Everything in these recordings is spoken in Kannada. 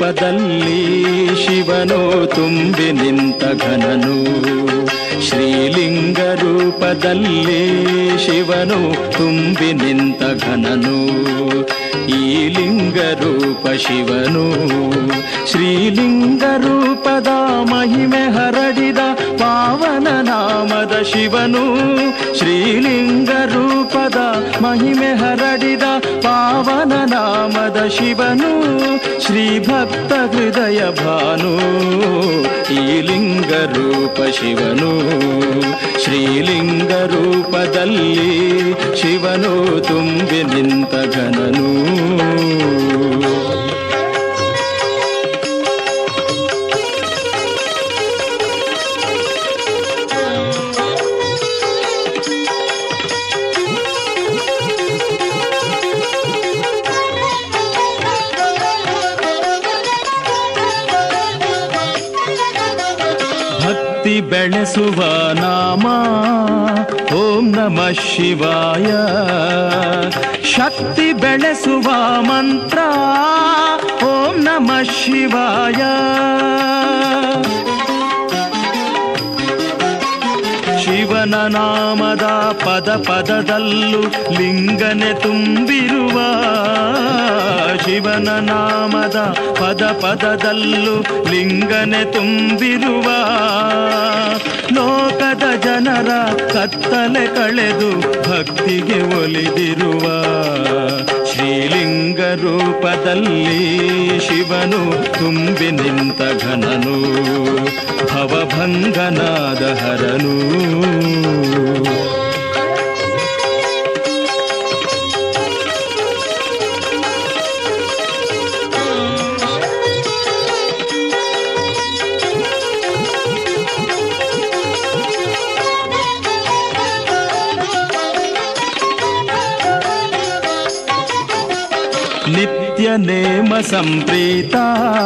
ರೂಪದಲ್ಲಿ ಶಿವನು ತುಂಬಿ ನಿಂತ ಘನನು ಶ್ರೀಲಿಂಗ ರೂಪದಲ್ಲಿ ಶಿವನು ತುಂಬಿ ನಿಂತ ಘನನು ಈ ಲಿಂಗ ರೂಪ ಶಿವನು ಶ್ರೀಲಿಂಗ ರೂಪದ ಮಹಿಮೆ ಹರಡಿದ ಪಾವನ ನಾಮದ ಶಿವನು ಶ್ರೀಲಿಂಗ ರೂಪದ ಮಹಿಮೆ ಹರಡಿದ ಪಾವನ ನಾಮದ ಶಿವನು ಶ್ರೀ ಭಕ್ತ ಹೃದಯ ಭಾನು ಈ ಲಿಂಗ ರೂಪ ಶಿವನು ಶ್ರೀಲಿಂಗ ರೂಪದಲ್ಲಿ ಶಿವನು ತುಂಬಿ ನಿಂತ ಘನನು ಭಕ್ತಿ ಬೆಳೆಸುವ ನಾಮ ಓಂ ನಮ ಶಿವಾಯ ಶಕ್ತಿ ಬೆಳೆಸುವ ಮಂತ್ರ ಓಂ ನಮ ಶಿವಾಯ ಶಿವನ ನಾಮದ ಪದ ಪದದಲ್ಲೂ ಲಿಂಗನೆ ತುಂಬಿರುವ ಶಿವನ ನಾಮದ ಪದ ಪದದಲ್ಲೂ ಲಿಂಗನೆ ತುಂಬಿರುವ ಲೋಕದ ಜನರ ಕತ್ತಲೆ ಕಳೆದು ಭಕ್ತಿಗೆ ಒಲಿದಿರುವ ಶ್ರೀಲಿಂಗ ರೂಪದಲ್ಲಿ ಶಿವನು ತುಂಬಿ ನಿಂತ ಘನನು ಭವಭಂಗನಾದ ಹರನು ನಿತ್ಯ ನೇಮ ಸಂಪ್ರೀತ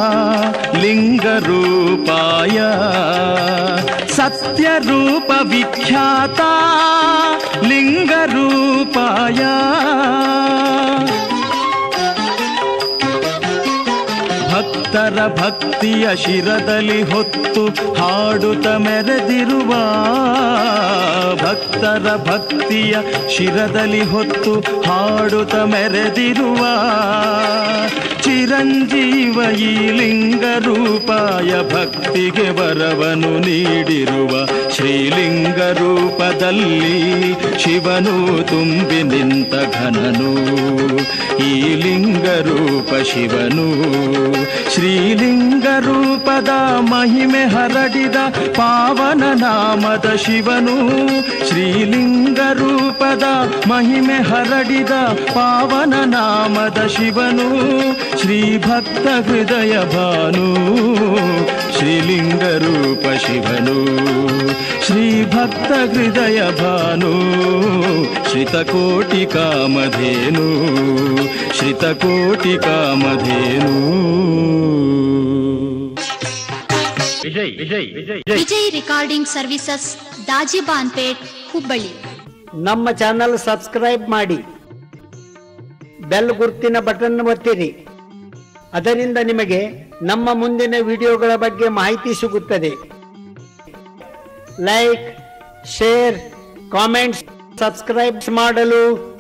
ಲಿಂಗರೂಪಾಯ ಸತ್ಯ ರೂಪ ವಿಖ್ಯಾತ ಲಿಂಗರೂಪಾಯ ಭಕ್ತರ ಭಕ್ತಿಯ ಶಿರದಲ್ಲಿ ಹೊತ್ತು ಹಾಡುತ್ತ ಮೆರೆದಿರುವ ಭಕ್ತರ ಭಕ್ತಿಯ ಶಿರದಲ್ಲಿ ಹೊತ್ತು ಹಾಡುತ್ತ ಮೆರೆದಿರುವ ಚಿರಂಜೀವ ಈ ಲಿಂಗ ರೂಪಾಯ ಭಕ್ತಿಗೆ ವರವನು ನೀಡಿರುವ ಶ್ರೀಲಿಂಗ ರೂಪದಲ್ಲಿ ಶಿವನು ತುಂಬಿ ನಿಂತ ಘನನು ಈ ಲಿಂಗ ರೂಪ ಶಿವನು ಶ್ರೀಲಿಂಗ ರೂಪದ ಮಹಿಮೆ ಹರಡಿದ ಪಾವನ ನಾಮದ ಶಿವನು ಶ್ರೀಲಿಂಗ ರೂಪದ ಮಹಿಮೆ ಹರಡಿದ ಪಾವನ ನಾಮದ ಶಿವನು ಶ್ರೀ ಭಕ್ತ ಹೃದಯ ಭಾನು ಶ್ರೀಲಿಂಗ ರೂಪ ಶಿವನು ಶ್ರೀ ಭಕ್ತ ಹೃದಯ ಭಾನು ಶ್ರಿತಕೋಟಿ ಕಾಮಧೇನು ಶ್ರಿತಕೋಟಿ ಕಾಮಧೇನು ವಿಜಯ್ ವಿಜಯ್ ವಿಜಯ್ ವಿಜಯ್ ರೆಕಾರ್ಡಿಂಗ್ ಸರ್ವಿಸಸ್ ದಾಜಿಬಾನ್ಪೇಟ್ ಹುಬ್ಬಳ್ಳಿ ನಮ್ಮ ಚಾನಲ್ ಸಬ್ಸ್ಕ್ರೈಬ್ ಮಾಡಿ ಬೆಲ್ ಗುರುತಿನ ಬಟನ್ ಒತ್ತಿರಿ ಅದರಿಂದ ನಿಮಗೆ ನಮ್ಮ ಮುಂದಿನ ವಿಡಿಯೋಗಳ ಬಗ್ಗೆ ಮಾಹಿತಿ ಸಿಗುತ್ತದೆ ಲೈಕ್ ಶೇರ್ ಕಾಮೆಂಟ್ಸ್ ಸಬ್ಸ್ಕ್ರೈಬ್ ಮಾಡಲು